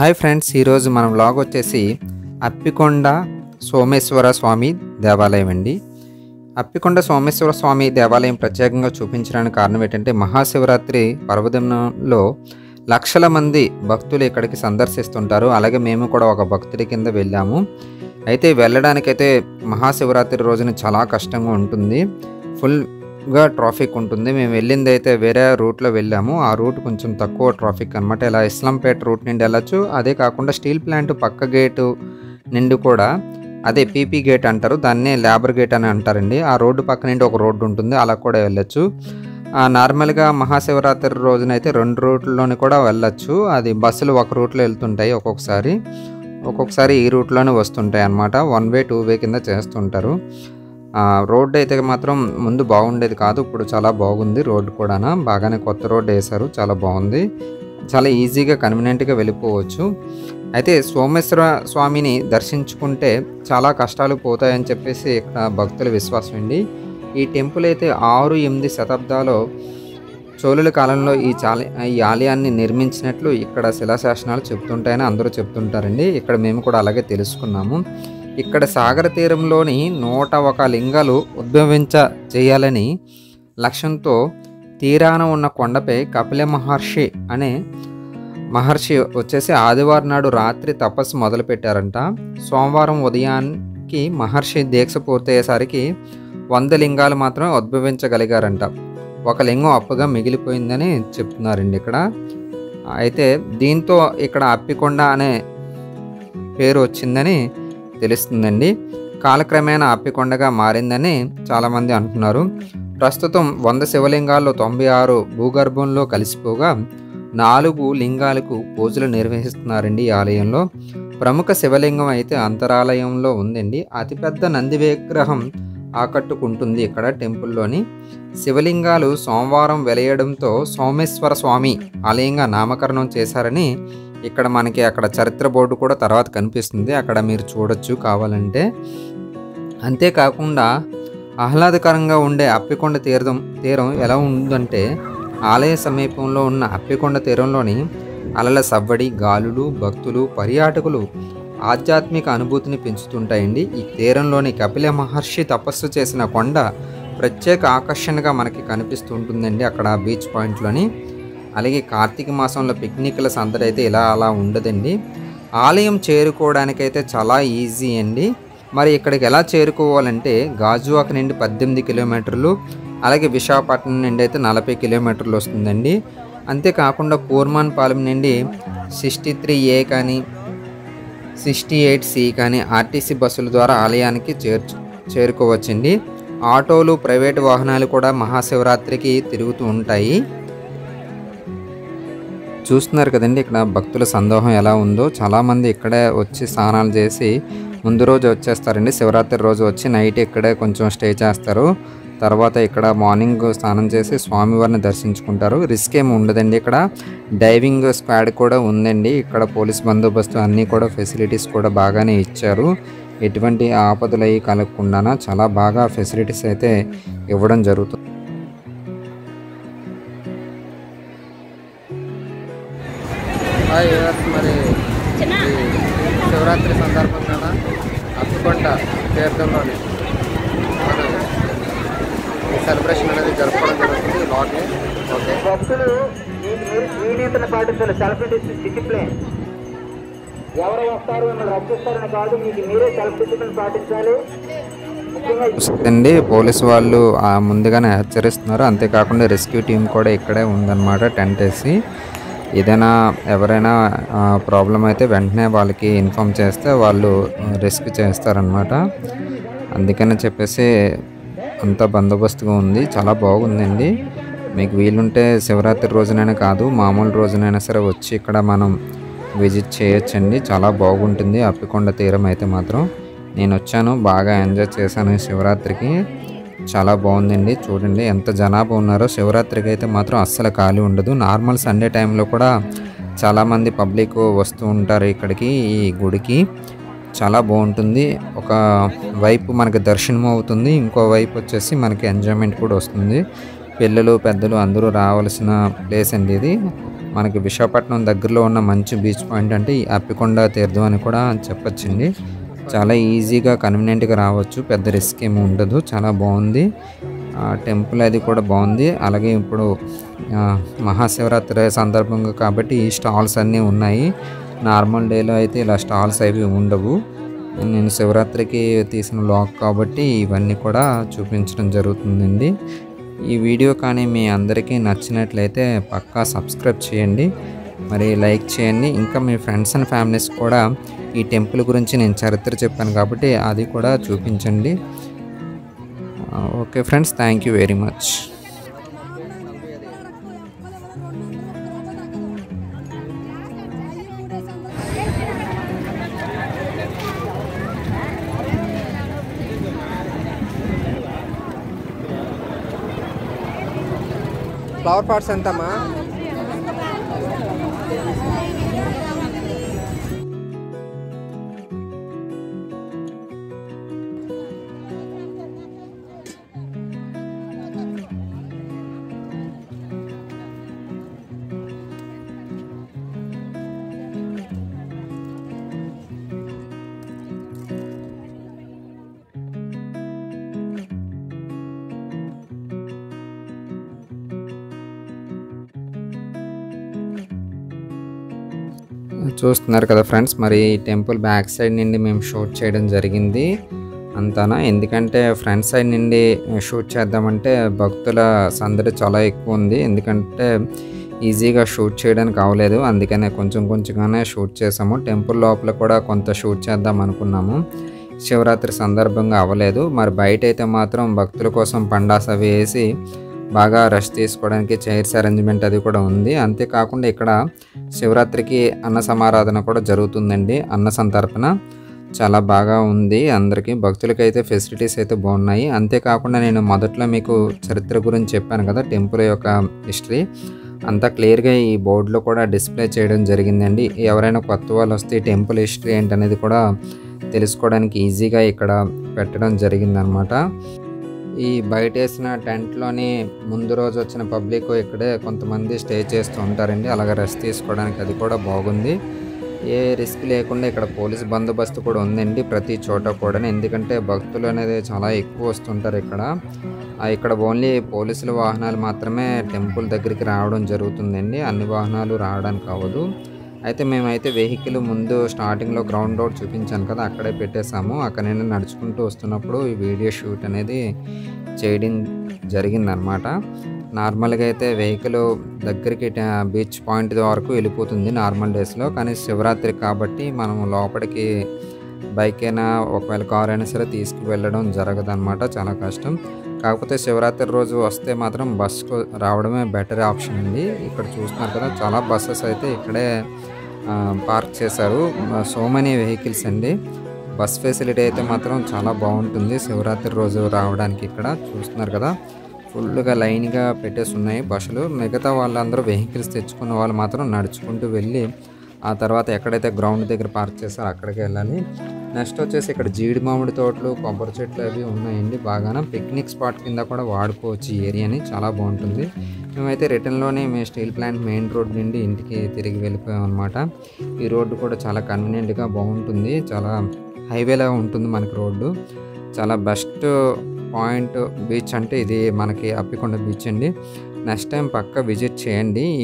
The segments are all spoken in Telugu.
హాయ్ ఫ్రెండ్స్ ఈరోజు మనం వ్లాగ్ వచ్చేసి అప్పికొండ సోమేశ్వర స్వామి దేవాలయం అండి అప్పికొండ సోమేశ్వర స్వామి దేవాలయం ప్రత్యేకంగా చూపించడానికి కారణం ఏంటంటే మహాశివరాత్రి పర్వదినంలో లక్షల మంది భక్తులు ఇక్కడికి సందర్శిస్తుంటారు అలాగే మేము కూడా ఒక భక్తుడి కింద వెళ్ళాము అయితే వెళ్ళడానికైతే మహాశివరాత్రి రోజున చాలా కష్టంగా ఉంటుంది ఫుల్గా ట్రాఫిక్ ఉంటుంది మేము వెళ్ళింది అయితే వేరే రూట్లో వెళ్ళాము ఆ రూట్ కొంచెం తక్కువ ట్రాఫిక్ అనమాట ఇలా ఇస్లాంపేట రూట్ నుండి వెళ్ళచ్చు అదే కాకుండా స్టీల్ ప్లాంట్ పక్క గేటు నుండి కూడా అదే పీపీ గేట్ అంటారు దాన్నే లేబర్ గేట్ అని అంటారండి ఆ రోడ్డు పక్క నుండి ఒక రోడ్డు ఉంటుంది అలా కూడా వెళ్ళొచ్చు ఆ, నార్మల్గా మహాశివరాత్రి రోజునైతే రెండు రూట్లోని కూడా వెళ్ళొచ్చు అది బస్సులు ఒక రూట్లో వెళ్తుంటాయి ఒక్కొక్కసారి ఒక్కొక్కసారి ఈ రూట్లోనే వస్తుంటాయి అన్నమాట వన్ వే టూ వే కింద చేస్తుంటారు ఆ, రోడ్డు అయితే మాత్రం ముందు బాగుండేది కాదు ఇప్పుడు చాలా బాగుంది రోడ్డు కూడా బాగానే కొత్త రోడ్డు వేశారు చాలా బాగుంది చాలా ఈజీగా కన్వీనియంట్గా వెళ్ళిపోవచ్చు అయితే సోమేశ్వర స్వామిని దర్శించుకుంటే చాలా కష్టాలు పోతాయని చెప్పేసి ఇక్కడ భక్తుల విశ్వాసం అండి ఈ టెంపుల్ అయితే ఆరు ఎనిమిది శతాబ్దాలో చోళుల కాలంలో ఈ చాల ఈ ఆలయాన్ని నిర్మించినట్లు ఇక్కడ శిలాశాసనాలు చెప్తుంటాయని అందరూ చెప్తుంటారండి ఇక్కడ మేము కూడా అలాగే తెలుసుకున్నాము ఇక్కడ సాగర తీరంలోని నూట ఒక లింగాలు ఉద్భవించ చేయాలని లక్ష్యంతో తీరాన ఉన్న కొండపై కపిల మహర్షి అనే మహర్షి వచ్చేసి ఆదివారం నాడు రాత్రి తపస్సు మొదలుపెట్టారంట సోమవారం ఉదయానికి మహర్షి దీక్ష పూర్తయ్యేసరికి వంద లింగాలు మాత్రమే ఉద్భవించగలిగారంట ఒక లింగం అప్పుగా మిగిలిపోయిందని చెప్తున్నారండి ఇక్కడ అయితే దీంతో ఇక్కడ అప్పికొండ అనే పేరు వచ్చిందని తెలుస్తుందండి కాలక్రమేణా అప్పికొండగా మారిందని చాలామంది అంటున్నారు ప్రస్తుతం వంద శివలింగాల్లో తొంభై ఆరు భూగర్భంలో కలిసిపోగా నాలుగు లింగాలకు పూజలు నిర్వహిస్తున్నారండి ఈ ఆలయంలో ప్రముఖ శివలింగం అయితే అంతరాలయంలో ఉందండి అతిపెద్ద నంది విగ్రహం ఆకట్టుకుంటుంది ఇక్కడ టెంపుల్లోని శివలింగాలు సోమవారం వెలయడంతో సోమేశ్వర స్వామి ఆలయంగా నామకరణం చేశారని ఇక్కడ మనకి అక్కడ చరిత్ర బోర్డు కూడా తర్వాత కనిపిస్తుంది అక్కడ మీరు చూడొచ్చు కావాలంటే అంతేకాకుండా ఆహ్లాదకరంగా ఉండే అప్పికొండ తీరం తీరం ఎలా ఉందంటే ఆలయ సమీపంలో ఉన్న అప్పికొండ తీరంలోని అలల సవ్వడి గాలులు భక్తులు పర్యాటకులు ఆధ్యాత్మిక అనుభూతిని పెంచుతుంటాయండి ఈ తీరంలోని కపిల మహర్షి తపస్సు చేసిన కొండ ప్రత్యేక ఆకర్షణగా మనకి కనిపిస్తూ ఉంటుందండి అక్కడ బీచ్ పాయింట్లోని అలాగే కార్తీక మాసంలో పిక్నిక్ల సందడి అయితే ఇలా అలా ఉండదండి ఆలయం చేరుకోవడానికైతే చాలా ఈజీ అండి మరి ఇక్కడికి ఎలా చేరుకోవాలంటే గాజువాక నుండి పద్దెనిమిది కిలోమీటర్లు అలాగే విశాఖపట్నం నుండి అయితే నలభై కిలోమీటర్లు వస్తుందండి అంతేకాకుండా కూర్మాన్ పాలెం నుండి సిక్స్టీ త్రీ ఏ కానీ సిక్స్టీ ఎయిట్ సి కానీ ఆర్టీసీ బస్సుల ద్వారా ఆలయానికి చేర్చు చేరుకోవచ్చండి ఆటోలు ప్రైవేటు వాహనాలు కూడా మహాశివరాత్రికి తిరుగుతూ ఉంటాయి చూస్తున్నారు కదండి ఇక్కడ భక్తుల సందోహం ఎలా ఉందో చాలామంది ఇక్కడే వచ్చి స్నానాలు చేసి ముందు రోజు వచ్చేస్తారండి శివరాత్రి రోజు వచ్చి నైట్ ఇక్కడే కొంచెం స్టే చేస్తారు తర్వాత ఇక్కడ మార్నింగ్ స్నానం చేసి స్వామివారిని దర్శించుకుంటారు రిస్క్ ఏమి ఉండదండి ఇక్కడ డైవింగ్ స్క్వాడ్ కూడా ఉందండి ఇక్కడ పోలీస్ బందోబస్తు అన్నీ కూడా ఫెసిలిటీస్ కూడా బాగానే ఇచ్చారు ఎటువంటి ఆపదలు అవి కలగకుండా చాలా బాగా ఫెసిలిటీస్ అయితే ఇవ్వడం జరుగుతుంది హాయ్ యువర్స్ మరి ఈ శివరాత్రి సందర్భంగా అప్పుకొండ తీర్థంలోని మనం ఈ సెలబ్రేషన్ అనేది జరుపుకోవడం జరుగుతుంది లాడ్ని ఓకే భక్తులు ఈ నీతిని పాటించాలి సెల్ఫ్ డిసిప్లిన్ ఎవరు వస్తారు మిమ్మల్ని రక్షిస్తారని కాదు మీకు మీరే సెల్ఫ్ డిసిప్లిన్ పాటించాలి ముఖ్యంగా అండి పోలీసు వాళ్ళు ఆ, ముందుగానే హెచ్చరిస్తున్నారు అంతేకాకుండా రెస్క్యూ టీం కూడా ఇక్కడే ఉందన్నమాట టెంట్ వేసి ఏదైనా ఎవరైనా ప్రాబ్లం అయితే వెంటనే వాళ్ళకి ఇన్ఫామ్ చేస్తే వాళ్ళు రెస్క్యూ చేస్తారనమాట అందుకని చెప్పేసి అంత బందోబస్తుగా ఉంది చాలా బాగుందండి మీకు వీలుంటే శివరాత్రి రోజునైనా కాదు మామూలు రోజునైనా సరే వచ్చి ఇక్కడ మనం విజిట్ చేయొచ్చండి చాలా బాగుంటుంది అప్పికొండ తీరం అయితే మాత్రం నేను వచ్చాను బాగా ఎంజాయ్ చేశాను ఈ శివరాత్రికి చాలా బాగుందండి చూడండి ఎంత జనాభా ఉన్నారో శివరాత్రికి అయితే మాత్రం అస్సలు ఖాళీ ఉండదు నార్మల్ సండే టైంలో కూడా చాలామంది పబ్లిక్ వస్తూ ఉంటారు ఇక్కడికి ఈ గుడికి చాలా బాగుంటుంది ఒక వైపు మనకి దర్శనం అవుతుంది ఇంకో వైపు వచ్చేసి మనకి ఎంజాయ్మెంట్ కూడా వస్తుంది పిల్లలు పెద్దలు అందరూ రావాల్సిన ప్లేస్ అండి ఇది మనకి విశాఖపట్నం దగ్గరలో ఉన్న మంచి బీచ్ పాయింట్ అంటే ఈ అప్పికొండ తీర్థం అని కూడా చెప్పొచ్చండి చాలా ఈజీగా కన్వీనియంట్గా రావచ్చు పెద్ద రిస్క్ ఏమి ఉండదు చాలా బాగుంది ఆ, టెంపుల్ అది కూడా బాగుంది అలాగే ఇప్పుడు ఆ, మహాశివరాత్రి సందర్భంగా కాబట్టి ఈ స్టాల్స్ అన్నీ ఉన్నాయి నార్మల్ డేలో అయితే ఇలా స్టాల్స్ అవి ఉండవు నేను శివరాత్రికి తీసిన లాగ్ కాబట్టి ఇవన్నీ కూడా చూపించడం జరుగుతుందండి ఈ వీడియో కానీ మీ అందరికీ నచ్చినట్లయితే పక్కా సబ్స్క్రైబ్ చేయండి మరి లైక్ చేయండి ఇంకా మీ ఫ్రెండ్స్ అండ్ ఫ్యామిలీస్ కూడా ఈ టెంపుల్ గురించి నేను చరిత్ర చెప్పాను కాబట్టి అది కూడా చూపించండి okay friends thank you very much flower pots ఎంతమ్మా చూస్తున్నారు కదా ఫ్రెండ్స్ మరి ఈ టెంపుల్ బ్యాక్ సైడ్ నుండి మేము షూట్ చేయడం జరిగింది అంతానా ఎందుకంటే ఫ్రంట్ సైడ్ నుండి షూట్ చేద్దామంటే భక్తుల సందడి చాలా ఎక్కువ ఉంది ఎందుకంటే ఈజీగా షూట్ చేయడానికి అవ్వలేదు అందుకనే కొంచెం కొంచెంగానే షూట్ చేసాము టెంపుల్ లోపల కూడా కొంత షూట్ చేద్దాం అనుకున్నాము శివరాత్రి సందర్భంగా అవ్వలేదు మరి బయట అయితే మాత్రం భక్తుల కోసం పండాస్ అవి వేసి బాగా రెస్ట్ తీసుకోవడానికి చైర్స్ అరేంజ్మెంట్ అది కూడా ఉంది అంతేకాకుండా ఇక్కడ శివరాత్రికి అన్న సమారాధన కూడా జరుగుతుందండి అన్న సంతర్పణ చాలా బాగా ఉంది అందరికీ భక్తులకి అయితే ఫెసిలిటీస్ అయితే బాగున్నాయి అంతేకాకుండా నేను మొదట్లో మీకు చరిత్ర గురించి చెప్పాను కదా టెంపుల్ యొక్క హిస్టరీ అంతా క్లియర్గా ఈ బోర్డులో కూడా డిస్ప్లే చేయడం జరిగిందండి ఎవరైనా కొత్త వాళ్ళు వస్తే ఈ టెంపుల్ హిస్టరీ ఏంటనేది కూడా తెలుసుకోవడానికి ఈజీగా ఇక్కడ పెట్టడం జరిగిందనమాట ఈ బయట వేసిన టెంట్లోని ముందు రోజు వచ్చిన పబ్లిక్ ఇక్కడే కొంతమంది స్టే చేస్తూ ఉంటారండి అలాగే రెస్ట్ తీసుకోవడానికి అది కూడా బాగుంది ఏ రిస్క్ లేకుండా ఇక్కడ పోలీస్ బందోబస్తు కూడా ఉందండి ప్రతి చోట కూడా ఎందుకంటే భక్తులు అనేది చాలా ఎక్కువ వస్తుంటారు ఇక్కడ ఆ, ఇక్కడ ఓన్లీ పోలీసుల వాహనాలు మాత్రమే టెంపుల్ దగ్గరికి రావడం జరుగుతుందండి అన్ని వాహనాలు రావడానికి అవ్వదు అయితే మేమైతే వెహికల్ ముందు స్టార్టింగ్లో గ్రౌండ్ రోడ్ చూపించాను కదా అక్కడే పెట్టేశాము అక్కడ నేను నడుచుకుంటూ వస్తున్నప్పుడు ఈ వీడియో షూట్ అనేది చేయడం జరిగిందనమాట నార్మల్గా అయితే వెహికల్ దగ్గరికి ట- బీచ్ పాయింట్ వరకు వెళ్ళిపోతుంది నార్మల్ డేస్లో కానీ శివరాత్రి కాబట్టి మనం లోపలికి బైక్ అయినా ఒకవేళ కార్ అయినా సరే తీసుకువెళ్ళడం జరగదన్నమాట చాలా కష్టం కాకపోతే శివరాత్రి రోజు వస్తే మాత్రం బస్కు రావడమే బెటర్ ఆప్షన్ అండి ఇక్కడ చూస్తున్నారు కదా చాలా బస్సెస్ అయితే ఇక్కడే ఆ, పార్క్ చేశారు సో మెనీ వెహికల్స్ అండి బస్ ఫెసిలిటీ అయితే మాత్రం చాలా బాగుంటుంది శివరాత్రి రోజు రావడానికి ఇక్కడ చూస్తున్నారు కదా ఫుల్గా లైన్గా పెట్టేసి ఉన్నాయి బస్సులు మిగతా వాళ్ళందరూ వెహికల్స్ తెచ్చుకున్న వాళ్ళు మాత్రం నడుచుకుంటూ వెళ్ళి ఆ తర్వాత ఎక్కడైతే గ్రౌండ్ దగ్గర పార్క్ చేస్తారో అక్కడికి వెళ్ళాలి నెక్స్ట్ వచ్చేసి ఇక్కడ జీడి మామిడి తోటలు కొబ్బరి చెట్లు అవి ఉన్నాయండి బాగానే పిక్నిక్ స్పాట్ కింద కూడా వాడుకోవచ్చు ఈ ఏరియాని చాలా బాగుంటుంది మేమైతే రిటర్న్లోనే మేము స్టీల్ ప్లాంట్ మెయిన్ రోడ్ నుండి ఇంటికి తిరిగి వెళ్ళిపోయాం అనమాట ఈ రోడ్డు కూడా చాలా కన్వీనియంట్గా బాగుంటుంది చాలా హైవేలా ఉంటుంది మనకి రోడ్డు చాలా బెస్ట్ పాయింట్ బీచ్ అంటే ఇది మనకి అప్పికొండ బీచ్ అండి నెక్స్ట్ టైం పక్క విజిట్ చేయండి ఈ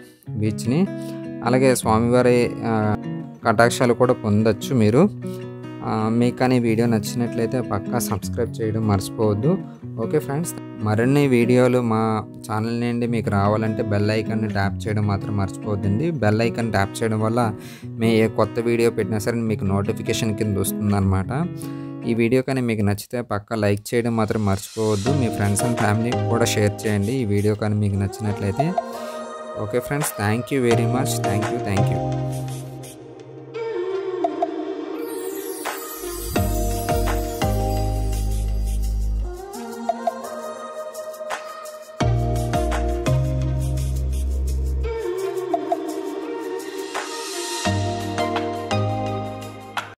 బీచ్ని అలాగే స్వామివారి ఆ, కటాక్షాలు కూడా పొందొచ్చు మీరు ఆ, మీకు కానీ ఈ వీడియో నచ్చినట్లయితే పక్కా సబ్స్క్రైబ్ చేయడం మర్చిపోవద్దు ఓకే ఫ్రెండ్స్ మరిన్ని వీడియోలు మా ఛానల్ నుండి మీకు రావాలంటే బెల్ ఐకాన్ని ట్యాప్ చేయడం మాత్రం మర్చిపోవద్దండి బెల్ ఐకాన్ ట్యాప్ చేయడం వల్ల మేము ఏ కొత్త వీడియో పెట్టినా సరే మీకు నోటిఫికేషన్ కింద వస్తుందన్నమాట ఈ వీడియో కానీ మీకు నచ్చితే పక్కా లైక్ చేయడం మాత్రం మర్చిపోవద్దు మీ ఫ్రెండ్స్ అండ్ ఫ్యామిలీ కూడా షేర్ చేయండి ఈ వీడియో కానీ మీకు నచ్చినట్లయితే okay friends thank you very much thank you thank you